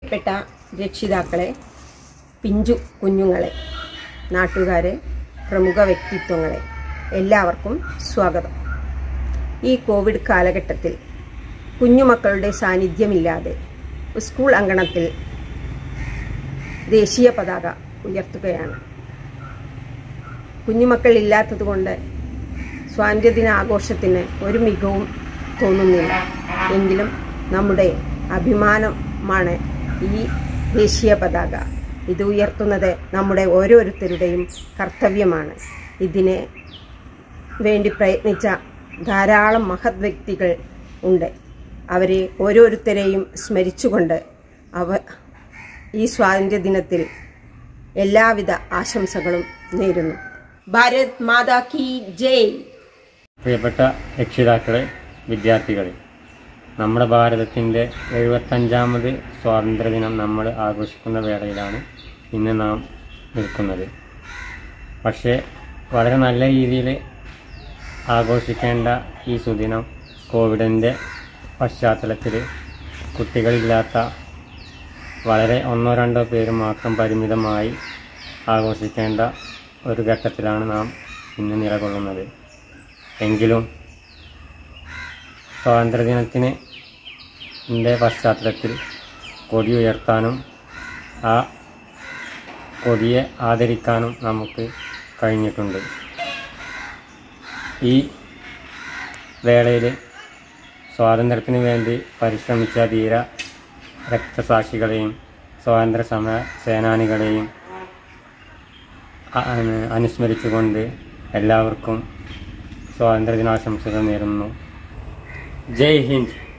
പ്രിയപ്പെട്ട രക്ഷിതാക്കളെ പിഞ്ചു കുഞ്ഞുങ്ങളെ നാട്ടുകാരെ പ്രമുഖ വ്യക്തിത്വങ്ങളെ എല്ലാവർക്കും സ്വാഗതം ഈ കോവിഡ് കാലഘട്ടത്തിൽ കുഞ്ഞുമക്കളുടെ സാന്നിധ്യമില്ലാതെ സ്കൂൾ അങ്കണത്തിൽ ദേശീയ പതാക ഉയർത്തുകയാണ് കുഞ്ഞുമക്കൾ ഇല്ലാത്തതുകൊണ്ട് സ്വാതന്ത്ര്യദിന ആഘോഷത്തിന് ഒരു മികവും തോന്നുന്നില്ല എങ്കിലും നമ്മുടെ അഭിമാനമാണ് ഈ ദേശീയ പതാക ഇത് ഉയർത്തുന്നത് നമ്മുടെ ഓരോരുത്തരുടെയും കർത്തവ്യമാണ് ഇതിനെ വേണ്ടി പ്രയത്നിച്ച ധാരാളം മഹത് വ്യക്തികൾ ഉണ്ട് അവരെ ഓരോരുത്തരെയും സ്മരിച്ചുകൊണ്ട് അവ ഈ സ്വാതന്ത്ര്യ ദിനത്തിൽ എല്ലാവിധ ആശംസകളും നേരുന്നു ഭാരത് മാതാ കി ജയ് പ്രിയപ്പെട്ട രക്ഷിതാക്കളെ വിദ്യാർത്ഥികളെ നമ്മുടെ ഭാരതത്തിൻ്റെ എഴുപത്തഞ്ചാമത് സ്വാതന്ത്ര്യദിനം നമ്മൾ ആഘോഷിക്കുന്ന വേളയിലാണ് ഇന്ന് നാം നിൽക്കുന്നത് പക്ഷേ വളരെ നല്ല രീതിയിൽ ആഘോഷിക്കേണ്ട ഈ സുദിനം കോവിഡിൻ്റെ പശ്ചാത്തലത്തിൽ കുട്ടികളില്ലാത്ത വളരെ ഒന്നോ രണ്ടോ പേര് മാത്രം പരിമിതമായി ആഘോഷിക്കേണ്ട ഒരു ഘട്ടത്തിലാണ് നാം ഇന്ന് നിലകൊള്ളുന്നത് എങ്കിലും സ്വാതന്ത്ര്യദിനത്തിന് ൻ്റെ പശ്ചാത്തലത്തിൽ കൊടി ഉയർത്താനും ആ കൊടിയെ ആദരിക്കാനും നമുക്ക് കഴിഞ്ഞിട്ടുണ്ട് ഈ വേളയിൽ സ്വാതന്ത്ര്യത്തിന് വേണ്ടി പരിശ്രമിച്ച ധീര രക്തസാക്ഷികളെയും സ്വാതന്ത്ര്യ സമര സേനാനികളെയും അ- അനുസ്മരിച്ചുകൊണ്ട് എല്ലാവർക്കും സ്വാതന്ത്ര്യദിനാശംസകൾ നേരുന്നു ജയ് ഹിന്ദ്